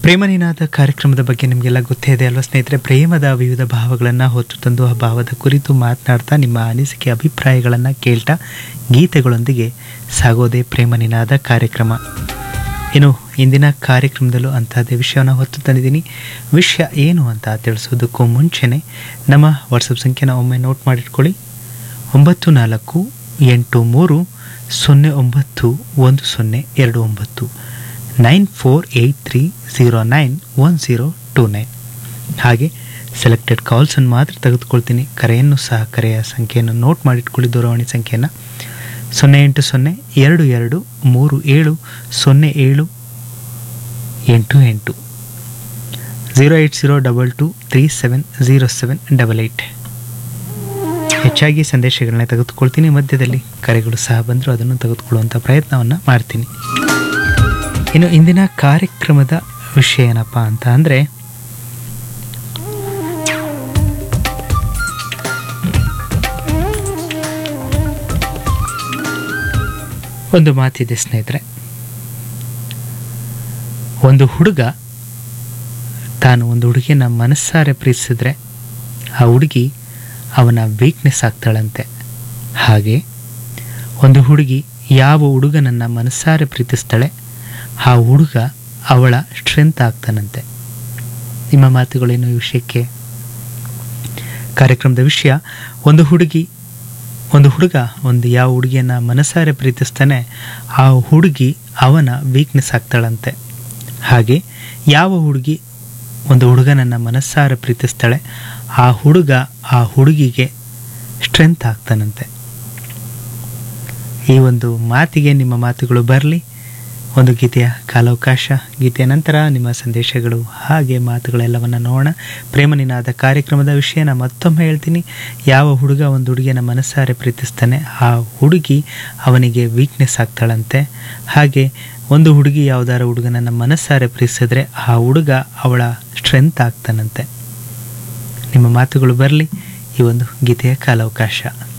ಪ್ರೇಮನಿನಾದ ಕಾರ್ಯಕ್ರಮದ ಬಗ್ಗೆ ನಿಮಗೆಲ್ಲ ಗೊತ್ತೇ ಇದೆ ಅಲ್ವಾ ಸ್ನೇಹಿತರೆ ಪ್ರೇಮದ ವಿವಿಧ ಭಾವಗಳನ್ನು ಹೊತ್ತು ತಂದು ಆ ಭಾವದ ಕುರಿತು ಮಾತನಾಡ್ತಾ ನಿಮ್ಮ ಅನಿಸಿಕೆ ಅಭಿಪ್ರಾಯಗಳನ್ನು ಕೇಳ್ತಾ ಗೀತೆಗಳೊಂದಿಗೆ ಸಾಗೋದೇ ಪ್ರೇಮನಿನಾದ ಕಾರ್ಯಕ್ರಮ ಇನ್ನು ಇಂದಿನ ಕಾರ್ಯಕ್ರಮದಲ್ಲೂ ಅಂಥದ್ದೇ ವಿಷಯವನ್ನು ಹೊತ್ತು ತಂದಿದ್ದೀನಿ ವಿಷಯ ಏನು ಅಂತ ತಿಳಿಸೋದಕ್ಕೂ ಮುಂಚೆನೆ ನಮ್ಮ ವಾಟ್ಸಪ್ ಸಂಖ್ಯೆನ ಒಮ್ಮೆ ನೋಟ್ ಮಾಡಿಟ್ಕೊಳ್ಳಿ ಒಂಬತ್ತು ನಾಲ್ಕು ಎಂಟು ಮೂರು ಸೊನ್ನೆ ಒಂಬತ್ತು ಒಂದು ಸೊನ್ನೆ ಎರಡು ಒಂಬತ್ತು nine four eight three zero nine one zero two nine ಹಾಗೆ ಸೆಲೆಕ್ಟೆಡ್ ಕಾಲ್ಸನ್ನು ಮಾತ್ರ ತೆಗೆದುಕೊಳ್ತೀನಿ ಕರೆಯನ್ನು ಸಹ ಕರೆಯ ಸಂಖ್ಯೆಯನ್ನು ನೋಟ್ ಮಾಡಿಟ್ಕೊಳ್ಳಿ ದೂರವಾಣಿ ಸಂಖ್ಯೆಯನ್ನು ಸೊನ್ನೆ ಎಂಟು ಸೊನ್ನೆ ಎರಡು ಎರಡು ಮೂರು ಏಳು ಸೊನ್ನೆ ಏಳು ಎಂಟು ಎಂಟು zero eight zero double two three seven zero seven double eight ಹೆಚ್ಚಾಗಿ ಸಂದೇಶಗಳನ್ನ ತೆಗೆದುಕೊಳ್ತೀನಿ ಮಧ್ಯದಲ್ಲಿ ಕರೆಗಳು ಸಹ ಬಂದರೂ ಅದನ್ನು ತೆಗೆದುಕೊಳ್ಳುವಂಥ ಪ್ರಯತ್ನವನ್ನು ಮಾಡ್ತೀನಿ ಇನ್ನು ಇಂದಿನ ಕಾರ್ಯಕ್ರಮದ ವಿಷಯ ಏನಪ್ಪ ಅಂತ ಅಂದರೆ ಒಂದು ಮಾತಿದೆ ಸ್ನೇಹಿತರೆ ಒಂದು ಹುಡುಗ ತಾನು ಒಂದು ಹುಡುಗಿನ ಮನಸ್ಸಾರೆ ಪ್ರೀತಿಸಿದ್ರೆ ಆ ಹುಡುಗಿ ಅವನ ವೀಕ್ನೆಸ್ ಆಗ್ತಾಳಂತೆ ಹಾಗೆ ಒಂದು ಹುಡುಗಿ ಯಾವ ಹುಡುಗನನ್ನು ಮನಸ್ಸಾರೆ ಪ್ರೀತಿಸ್ತಾಳೆ ಆ ಹುಡುಗ ಅವಳ ಸ್ಟ್ರೆಂತ್ ಆಗ್ತಾನಂತೆ ನಿಮ್ಮ ಮಾತುಗಳೇನು ಈ ವಿಷಯಕ್ಕೆ ಕಾರ್ಯಕ್ರಮದ ವಿಷಯ ಒಂದು ಹುಡುಗಿ ಒಂದು ಹುಡುಗ ಒಂದು ಯಾವ ಹುಡುಗಿಯನ್ನು ಮನಸ್ಸಾರೆ ಪ್ರೀತಿಸ್ತಾನೆ ಆ ಹುಡುಗಿ ಅವನ ವೀಕ್ನೆಸ್ ಆಗ್ತಾಳಂತೆ ಹಾಗೆ ಯಾವ ಹುಡುಗಿ ಒಂದು ಹುಡುಗನನ್ನು ಮನಸ್ಸಾರೆ ಪ್ರೀತಿಸ್ತಾಳೆ ಆ ಹುಡುಗ ಆ ಹುಡುಗಿಗೆ ಸ್ಟ್ರೆಂತ್ ಆಗ್ತಾನಂತೆ ಈ ಒಂದು ಮಾತಿಗೆ ನಿಮ್ಮ ಮಾತುಗಳು ಬರಲಿ ಒಂದು ಗೀತೆಯ ಕಾಲಾವಕಾಶ ಗೀತೆಯ ನಂತರ ನಿಮ್ಮ ಸಂದೇಶಗಳು ಹಾಗೆ ಮಾತುಗಳೆಲ್ಲವನ್ನು ನೋಡೋಣ ಪ್ರೇಮನಿನಾದ ಕಾರ್ಯಕ್ರಮದ ವಿಷಯನ ಮತ್ತೊಮ್ಮೆ ಹೇಳ್ತೀನಿ ಯಾವ ಹುಡುಗ ಒಂದು ಹುಡುಗಿಯನ್ನು ಮನಸ್ಸಾರೆ ಪ್ರೀತಿಸ್ತಾನೆ ಆ ಹುಡುಗಿ ಅವನಿಗೆ ವೀಕ್ನೆಸ್ ಆಗ್ತಾಳಂತೆ ಹಾಗೆ ಒಂದು ಹುಡುಗಿ ಯಾವುದಾರ ಹುಡುಗನನ್ನು ಮನಸ್ಸಾರೆ ಪ್ರೀತಿಸಿದ್ರೆ ಆ ಹುಡುಗ ಅವಳ ಸ್ಟ್ರೆಂತ್ ಆಗ್ತಾನಂತೆ ನಿಮ್ಮ ಮಾತುಗಳು ಬರಲಿ ಈ ಒಂದು ಗೀತೆಯ ಕಾಲಾವಕಾಶ